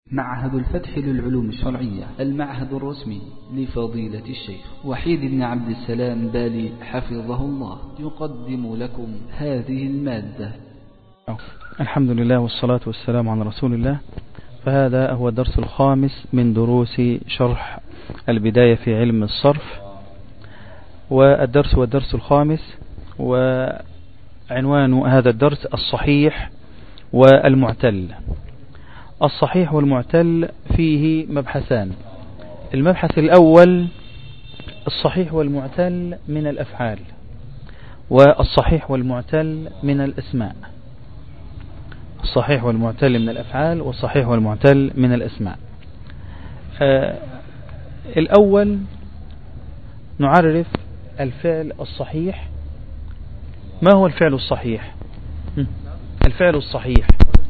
معهد الفتح للعلوم الشرعية المعهد الرسمي لفضيلة الشيخ وحيد بن عبد السلام بالي حفظه الله يقدم لكم هذه المادة الحمد لله والصلاة والسلام على رسول الله فهذا هو الدرس الخامس من دروس شرح البداية في علم الصرف والدرس هو الدرس الخامس وعنوان هذا الدرس الصحيح والمعتل الصحيح والمعتل فيه مبحثان المبحث الأول الصحيح والمعتل من الأفعال والصحيح والمعتل من الأسماء الصحيح والمعتل من الأفعال والصحيح والمعتل من الأسماء آه الأول نعرف الفعل الصحيح ما هو الفعل الصحيح الفعل الصحيح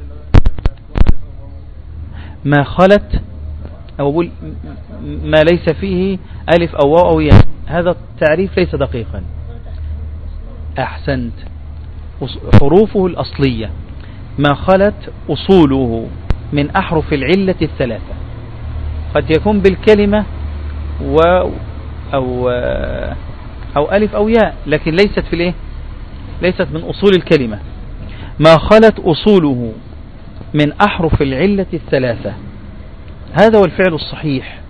ما خلت أو أقول ما ليس فيه ألف أو واو أو ياء هذا التعريف ليس دقيقا أحسنت حروفه الأصلية ما خلت أصوله من أحرف العلة الثلاثة قد يكون بالكلمة واو أو, أو ألف أو ياء لكن ليست في الايه ليست من أصول الكلمة ما خلت أصوله من أحرف العلة الثلاثة هذا هو الفعل الصحيح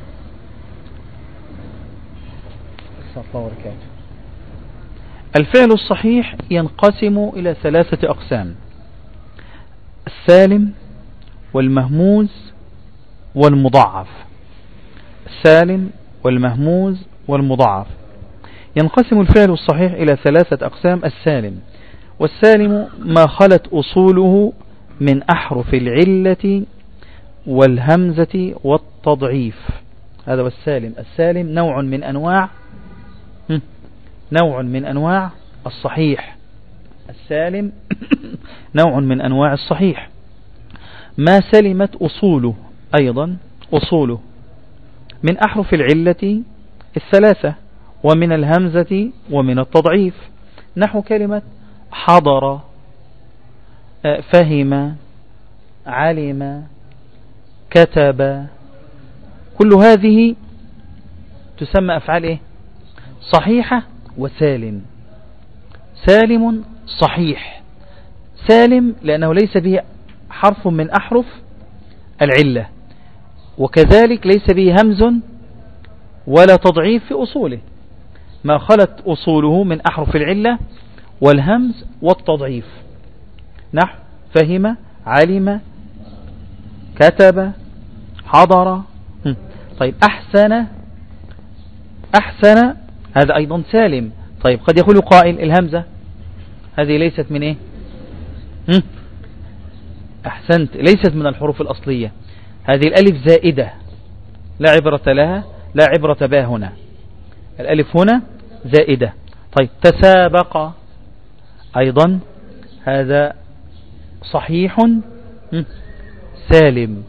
الفعل الصحيح ينقسم إلى ثلاثة أقسام السالم والمهموز والمضعف السالم والمهموز والمضعف ينقسم الفعل الصحيح إلى ثلاثة أقسام السالم والسالم ما خلت أصوله من أحرف العلة والهمزة والتضعيف هذا هو السالم السالم نوع من أنواع نوع من أنواع الصحيح السالم نوع من أنواع الصحيح ما سلمت أصوله أيضا أصوله من أحرف العلة الثلاثة ومن الهمزة ومن التضعيف نحو كلمة حضر فهم علم كتب كل هذه تسمى أفعال إيه؟ صحيحة وسالم سالم صحيح سالم لأنه ليس به حرف من أحرف العلة وكذلك ليس به همز ولا تضعيف في أصوله ما خلت أصوله من أحرف العلة والهمز والتضعيف نحو فهم علم كتب حضر طيب أحسن أحسن هذا أيضا سالم طيب قد يقول قائل الهمزة هذه ليست من إيه أحسنت ليست من الحروف الأصلية هذه الألف زائدة لا عبرة لها لا عبرة بها هنا الألف هنا زائدة طيب تسابق أيضا هذا صحيح سالم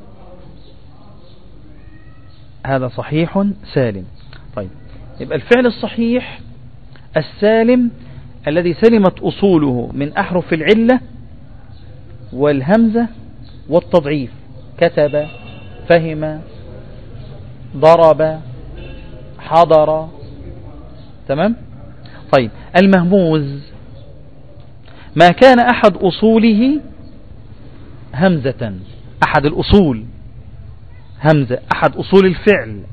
هذا صحيح سالم طيب يبقى الفعل الصحيح السالم الذي سلمت أصوله من أحرف العلة والهمزة والتضعيف كتب فهم ضرب حضر تمام طيب المهموز ما كان أحد أصوله همزة أحد الأصول همزة أحد أصول الفعل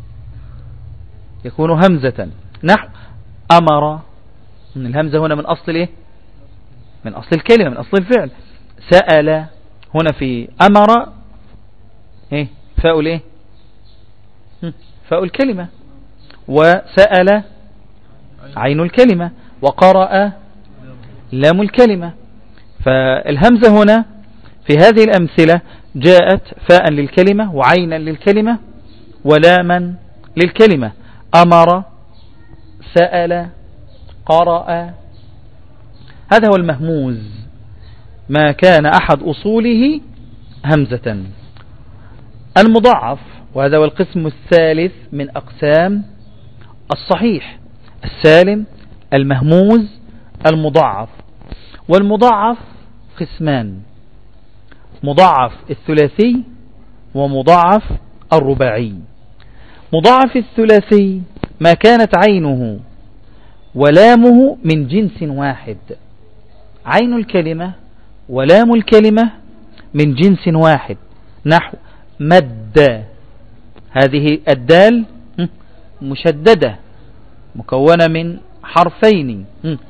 يكون همزة نحو أمر من الهمزة هنا من أصل إيه من أصل الكلمة من أصل الفعل سأل هنا في أمر إيه فاء الإيه فاء الكلمة وسأل عين الكلمة وقرأ لام الكلمة فالهمزة هنا في هذه الأمثلة جاءت فاء للكلمة وعينا للكلمة ولاما للكلمة أمر سأل قرأ هذا هو المهموز ما كان أحد أصوله همزة المضاعف وهذا هو القسم الثالث من أقسام الصحيح السالم المهموز المضاعف والمضاعف قسمان مضاعف الثلاثي ومضاعف الرباعي مضاعف الثلاثي ما كانت عينه ولامه من جنس واحد عين الكلمة ولام الكلمة من جنس واحد نحو مد هذه الدال مشددة مكونة من حرفين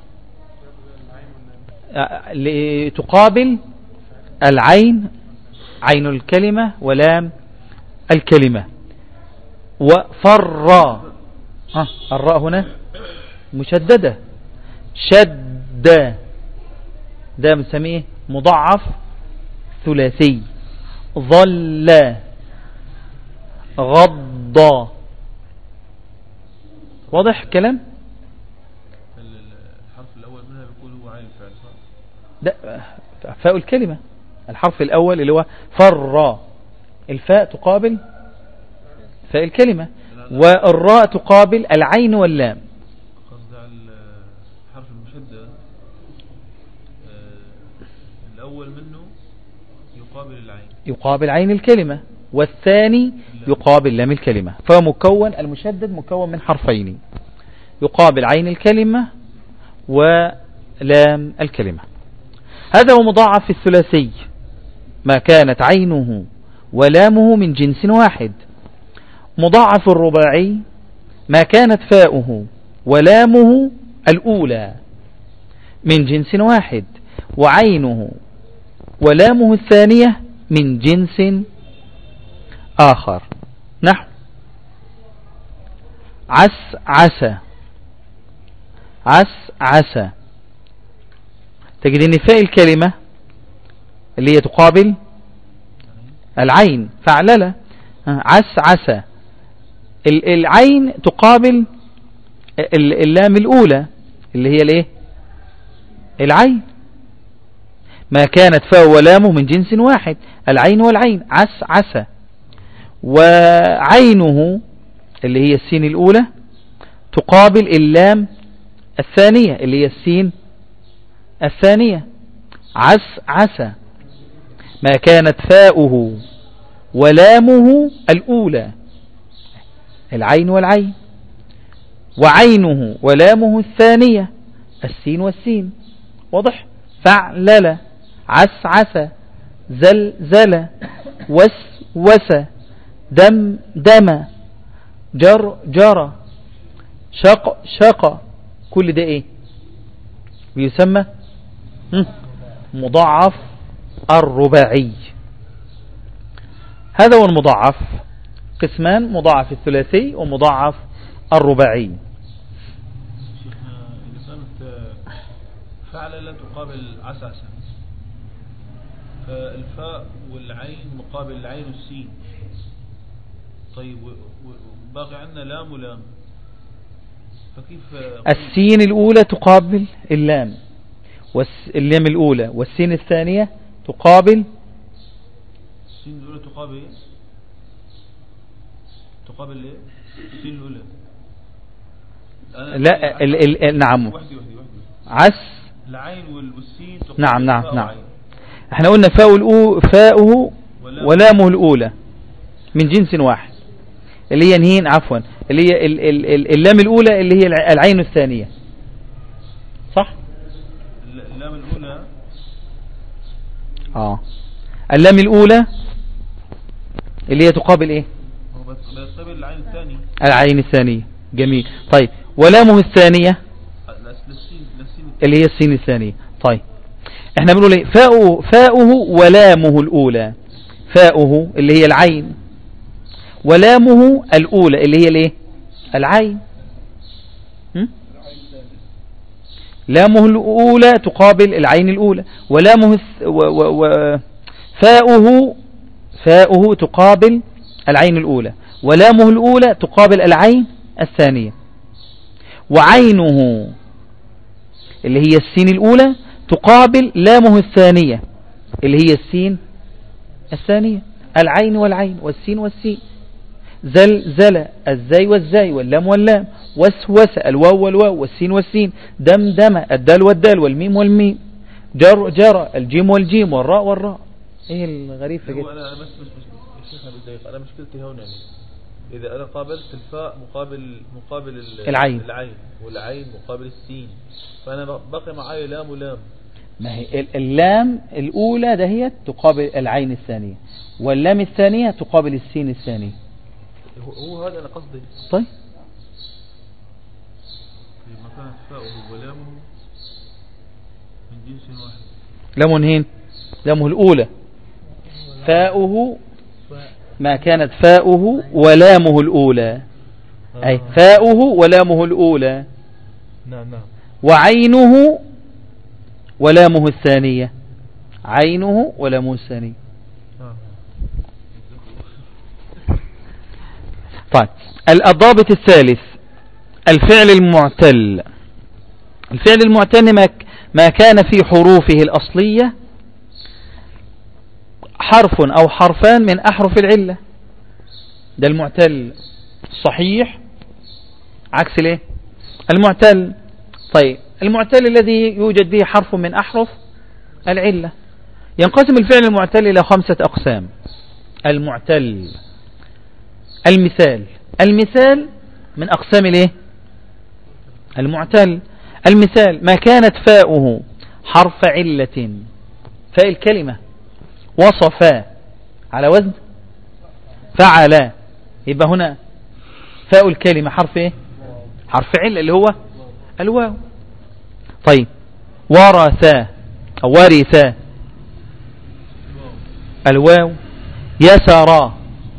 لتقابل العين عين الكلمة ولام الكلمة وفر الراء هنا مشددة شد ده بنسميه مضعف ثلاثي ظل غض واضح الكلام الحرف الأول منها بيقول هو عين الفعل ده فاء الكلمة الحرف الأول اللي هو فر الفاء تقابل فاء الكلمة والراء تقابل العين واللام قصد على الحرف المشدد الأول منه يقابل العين يقابل عين الكلمة والثاني يقابل لام الكلمة فمكون المشدد مكون من حرفين يقابل عين الكلمة ولام الكلمة هذا هو مضاعف الثلاثي ما كانت عينه ولامه من جنس واحد مضاعف الرباعي ما كانت فاؤه ولامه الأولى من جنس واحد وعينه ولامه الثانية من جنس آخر نحو عس عسى عس عسى تجد ان فاء الكلمة اللي هي تقابل العين فعللة عس عسى العين تقابل اللام الأولى اللي هي الايه العين ما كانت فاء ولامه من جنس واحد العين والعين عس عسى وعينه اللي هي السين الأولى تقابل اللام الثانية اللي هي السين الثانية عس عسى ما كانت فاؤه ولامه الأولى العين والعين وعينه ولامه الثانية السين والسين واضح فعلل عسعس زلزل وسوس دم دم جر جرى شق شق كل ده ايه بيسمى مضاعف الرباعي هذا هو المضاعف قسمان مضاعف الثلاثي ومضاعف الرباعي شيخنا إذا كانت فعل لا تقابل عساسة فالفاء والعين مقابل العين والسين طيب باقي عندنا لام ولام فكيف السين الأولى تقابل اللام واللام الأولى والسين الثانية تقابل السين الأولى تقابل إيه؟ تقابل ايه السين الأولى أنا لا ال ال نعم وحدي وحدي وحدي عس العين والسين تقابل نعم نعم فاء نعم وعين. احنا قلنا فاء الأو فاؤه ولام. ولامه الأولى من جنس واحد اللي هي نهين عفوا اللي هي ال ال ال اللام الأولى اللي هي الع- العين الثانية صح؟ اللام الأولى اه اللام الأولى اللي هي تقابل ايه هو بس- بيقابل العين الثاني العين الثانية جميل طيب ولامه الثانية للسين للسين اللي هي السين الثانية طيب احنا بنقول ايه فاؤه, فاؤه ولامه الأولى فاؤه اللي هي العين ولامه الأولى اللي هي الايه العين م? لامه الأولى تقابل العين الأولى ولامه الث... و... و... و... فاؤه فاؤه تقابل العين الأولى ولامه الأولى تقابل العين الثانية وعينه اللي هي السين الأولى تقابل لامه الثانية اللي هي السين الثانية العين والعين والسين والسين زلزل الزاي والزاي واللام واللام وسوس الواو والواو والسين والسين دمدم الدال والدال والميم والميم جر جرى الجيم والجيم والراء والراء ايه الغريب في هو كده انا بس بس بس شيخ أبي دقيقة أنا مشكلتي هون يعني إذا أنا قابلت الفاء مقابل مقابل ال- العين. العين والعين مقابل السين فأنا بقي معي لام ولام ما هي ال- اللام الأولى دهيت تقابل العين الثانية واللام الثانية تقابل السين الثانية هو- هو هذا أنا قصدي طيب لما كانت فاؤه ولامه من جنس واحد لام هين لامه الأولى فاؤه ما كانت فاؤه ولامه الأولى أي فاؤه ولامه الأولى نعم نعم وعينه ولامه الثانية عينه ولامه الثانية نعم طيب الضابط الثالث الفعل المعتل الفعل المعتل ما ك- ما كان في حروفه الأصلية حرف أو حرفان من أحرف العلة ده المعتل صحيح عكس ليه المعتل طيب المعتل الذي يوجد به حرف من أحرف العلة ينقسم الفعل المعتل إلى خمسة أقسام المعتل المثال المثال من أقسام الايه المعتل المثال ما كانت فاؤه حرف علة فاء الكلمة وصفا على وزن فعلا يبقى هنا فاء الكلمة حرف ايه حرف علة اللي هو الواو طيب ورثا أو ورثا الواو يسرا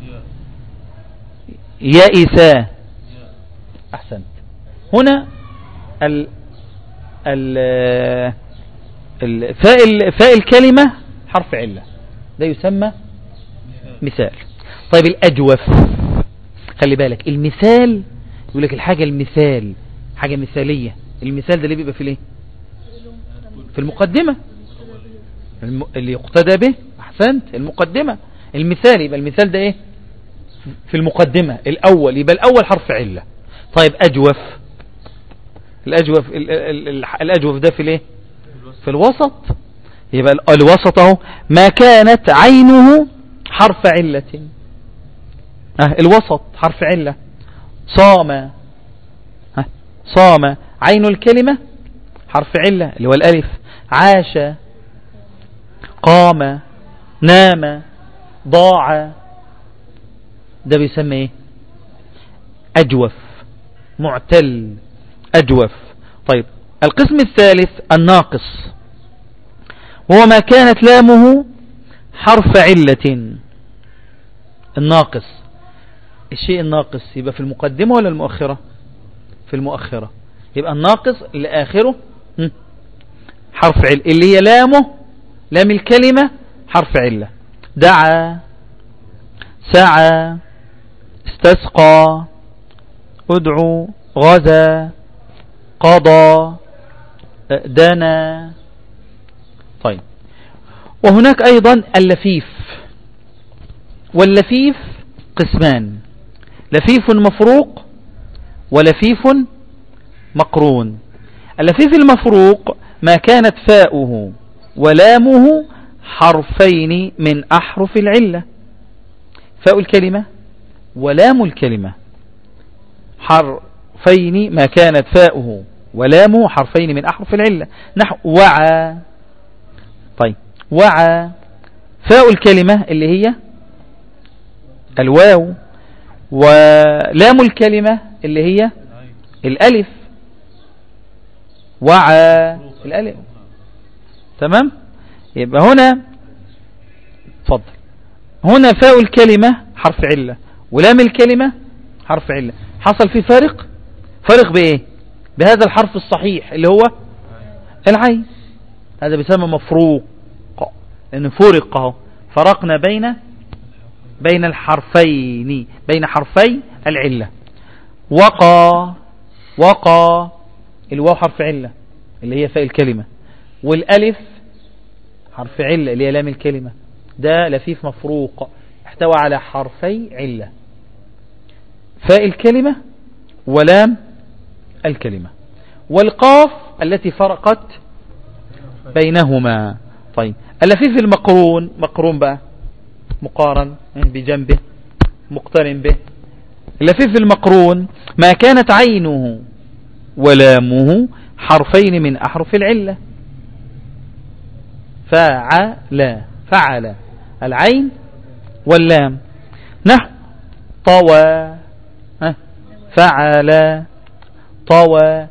يا يئسا يا أحسنت هنا ال ال ال- فاء ال- فاء الكلمة حرف علة ده يسمى مثال طيب الأجوف خلي بالك المثال يقول لك الحاجة المثال حاجة مثالية المثال ده اللي بيبقى في الايه في المقدمة الم... اللي يقتدى به أحسنت المقدمة المثال يبقى المثال ده ايه في المقدمة الأول يبقى الأول حرف علة طيب أجوف الأجوف ال- ال- ال- الأجوف ده في الايه في الوسط يبقى ال- الوسط اهو ما كانت عينه حرف علة اه الوسط حرف علة صام ها صام عين الكلمة حرف علة اللي هو الألف عاش قام نام ضاع ده بيسمى ايه أجوف معتل أجوف طيب القسم الثالث الناقص وهو ما كانت لامه حرف علة الناقص الشيء الناقص يبقى في المقدمة ولا المؤخرة في المؤخرة يبقى الناقص اللي آخره هم، حرف عل اللي هي لامه لام الكلمة حرف علة دعا سعى استسقى ادعو غزا قضى دنا طيب وهناك أيضا اللفيف واللفيف قسمان لفيف مفروق ولفيف مقرون اللفيف المفروق ما كانت فاؤه ولامه حرفين من أحرف العلة فاء الكلمة ولام الكلمة حرفين ما كانت فاؤه ولامه حرفين من أحرف العلة نحو وعى طيب وعى فاء الكلمة اللي هي الواو ولام الكلمة اللي هي الألف وعى الألف تمام يبقى هنا اتفضل هنا فاء الكلمة حرف علة ولام الكلمة حرف علة حصل فيه فرق فرق بإيه بهذا الحرف الصحيح اللي هو العين هذا بيسمى مفروق لأنه فرق اهو فرقنا بين بين الحرفين بين حرفي العلة وقى وقى الواو حرف علة اللي هي فاء الكلمة والألف حرف علة اللي هي لام الكلمة ده لفيف مفروق احتوى على حرفي علة فاء الكلمة ولام الكلمة والقاف التي فرقت بينهما طيب اللفيف المقرون مقرون بقى مقارن بجنبه مقترن به اللفيف المقرون ما كانت عينه ولامه حرفين من أحرف العلة فعل فعل العين واللام نحو طوى فعل طوى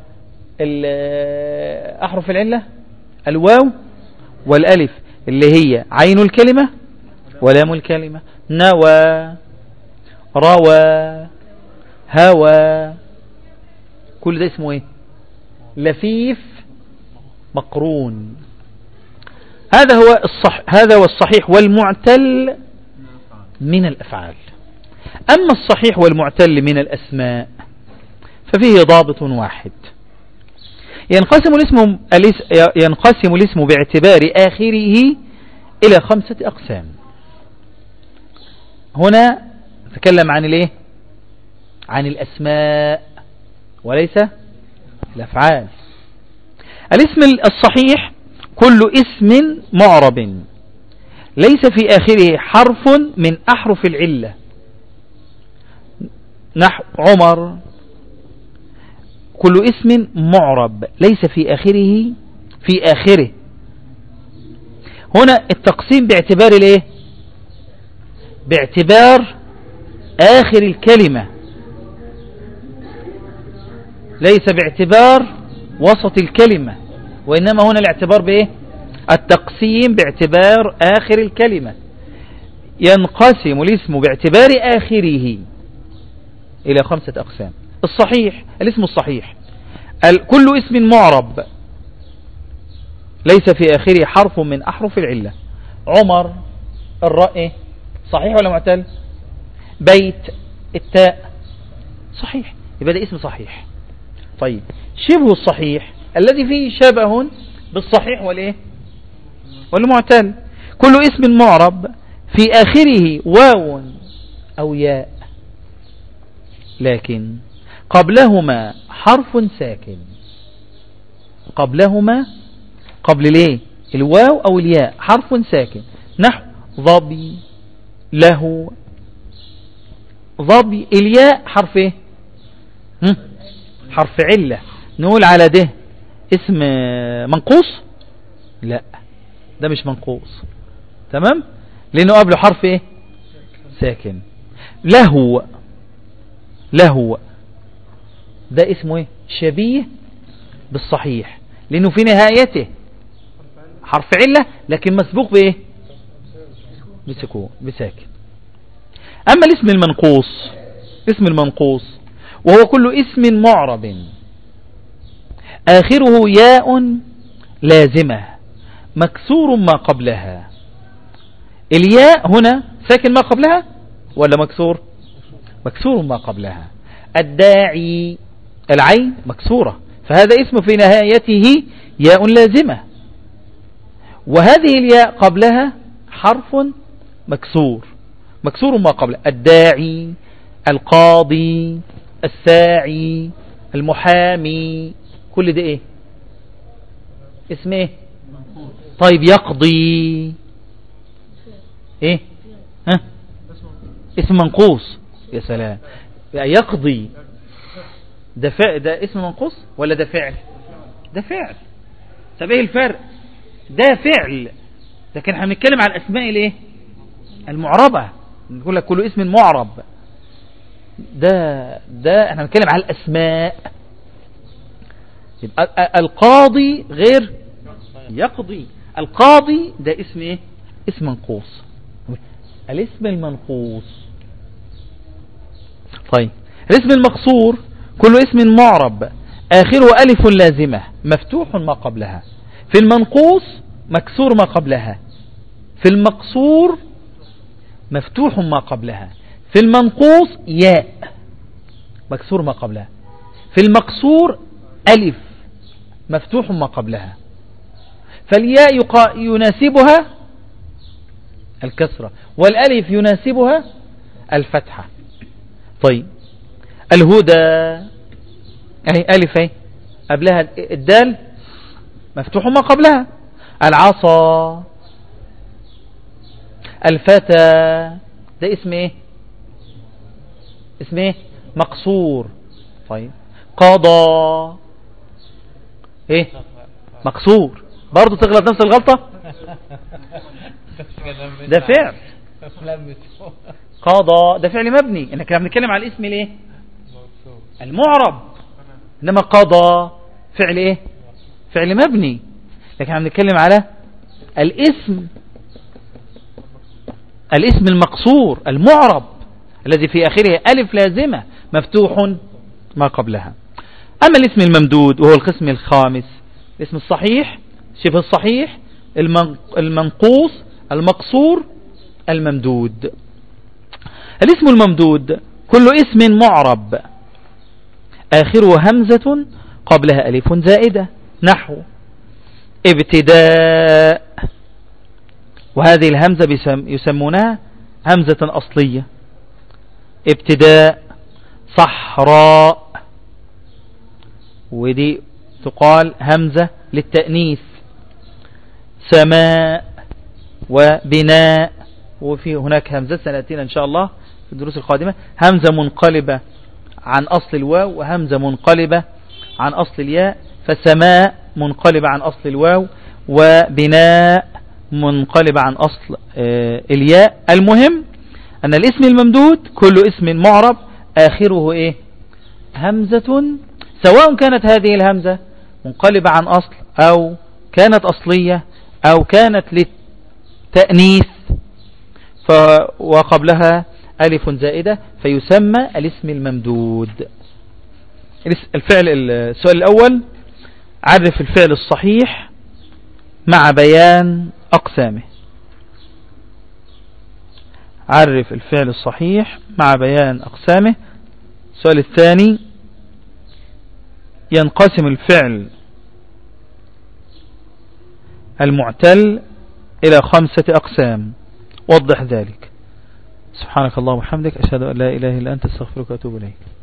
أحرف العلة الواو والألف اللي هي عين الكلمة ولام الكلمة نوى روى هوى كل ده اسمه ايه لفيف مقرون هذا هو الصح هذا هو الصحيح والمعتل من الأفعال أما الصحيح والمعتل من الأسماء ففيه ضابط واحد ينقسم الاسم ينقسم الاسم باعتبار آخره إلى خمسة أقسام هنا نتكلم عن الايه عن الأسماء وليس الأفعال الاسم الصحيح كل اسم معرب ليس في آخره حرف من أحرف العلة نحو عمر كل اسم معرب ليس في آخره في آخره هنا التقسيم باعتبار الايه باعتبار آخر الكلمة ليس باعتبار وسط الكلمة وإنما هنا الاعتبار بإيه التقسيم باعتبار آخر الكلمة ينقسم الاسم باعتبار آخره إلى خمسة أقسام الصحيح الاسم الصحيح كل اسم معرب ليس في آخره حرف من أحرف العلة عمر الرأي صحيح ولا معتل بيت التاء صحيح يبقى ده اسم صحيح طيب شبه الصحيح الذي فيه شبه بالصحيح والايه والمعتل كل اسم معرب في آخره واو أو ياء لكن قبلهما حرف ساكن قبلهما قبل ليه الواو أو الياء حرف ساكن نحو ظبي له ظبي الياء حرف ايه حرف علة نقول على ده اسم منقوص لا ده مش منقوص تمام لانه قبله حرف ايه ساكن له له ده اسمه ايه شبيه بالصحيح لانه في نهايته حرف علة لكن مسبوق بايه بسكون بساكن أما الاسم المنقوص اسم المنقوص وهو كل اسم معرب آخره ياء لازمة مكسور ما قبلها الياء هنا ساكن ما قبلها ولا مكسور مكسور ما قبلها الداعي العين مكسورة فهذا اسم في نهايته ياء لازمة وهذه الياء قبلها حرف مكسور مكسور ما قبل الداعي القاضي الساعي المحامي كل ده ايه اسم ايه طيب يقضي ايه ها اسم منقوص يا سلام يقضي ده فعل ده اسم منقوص ولا ده فعل ده فعل طب ايه الفرق ده فعل لكن احنا بنتكلم على الاسماء الايه المعربه نقول لك كل اسم معرب ده ده احنا بنتكلم على الاسماء يبقى القاضي غير يقضي القاضي ده اسم ايه اسم منقوص الاسم المنقوص طيب الاسم المقصور كل اسم معرب آخره ألف لازمة مفتوح ما قبلها في المنقوص مكسور ما قبلها في المقصور مفتوح ما قبلها في المنقوص ياء مكسور ما قبلها في المقصور ألف مفتوح ما قبلها فالياء يناسبها الكسرة والألف يناسبها الفتحة طيب الهدى اهي ألف اهي قبلها الدال مفتوح ما قبلها العصا الفتى ده اسم ايه اسم ايه مقصور طيب قضى ايه مقصور برضو تغلط نفس الغلطة ده فعل قضى ده فعل مبني احنا كنا بنتكلم على الاسم الايه المعرب انما قضى فعل ايه فعل مبني لكن عم نتكلم على الاسم الاسم المقصور المعرب الذي في آخره ألف لازمة مفتوح ما قبلها أما الاسم الممدود وهو القسم الخامس الاسم الصحيح شبه الصحيح المنقوص المقصور الممدود الاسم الممدود كل اسم معرب آخره همزة قبلها ألف زائدة نحو ابتداء وهذه الهمزة يسمونها همزة أصلية ابتداء صحراء ودي تقال همزة للتأنيث سماء وبناء وفي هناك همزة سنأتينا إن شاء الله في الدروس القادمة همزة منقلبة عن أصل الواو وهمزة منقلبة عن أصل الياء فسماء منقلبة عن أصل الواو وبناء منقلبة عن أصل آه، الياء المهم أن الاسم الممدود كل اسم معرب آخره إيه همزة سواء كانت هذه الهمزة منقلبة عن أصل أو كانت أصلية أو كانت للتأنيث وقبلها ألف زائدة فيسمى الاسم الممدود الفعل السؤال الأول عرف الفعل الصحيح مع بيان أقسامه عرف الفعل الصحيح مع بيان أقسامه السؤال الثاني ينقسم الفعل المعتل إلى خمسة أقسام وضح ذلك سبحانك الله وحمدك أشهد أن لا إله إلا أنت استغفرك وأتوب إليك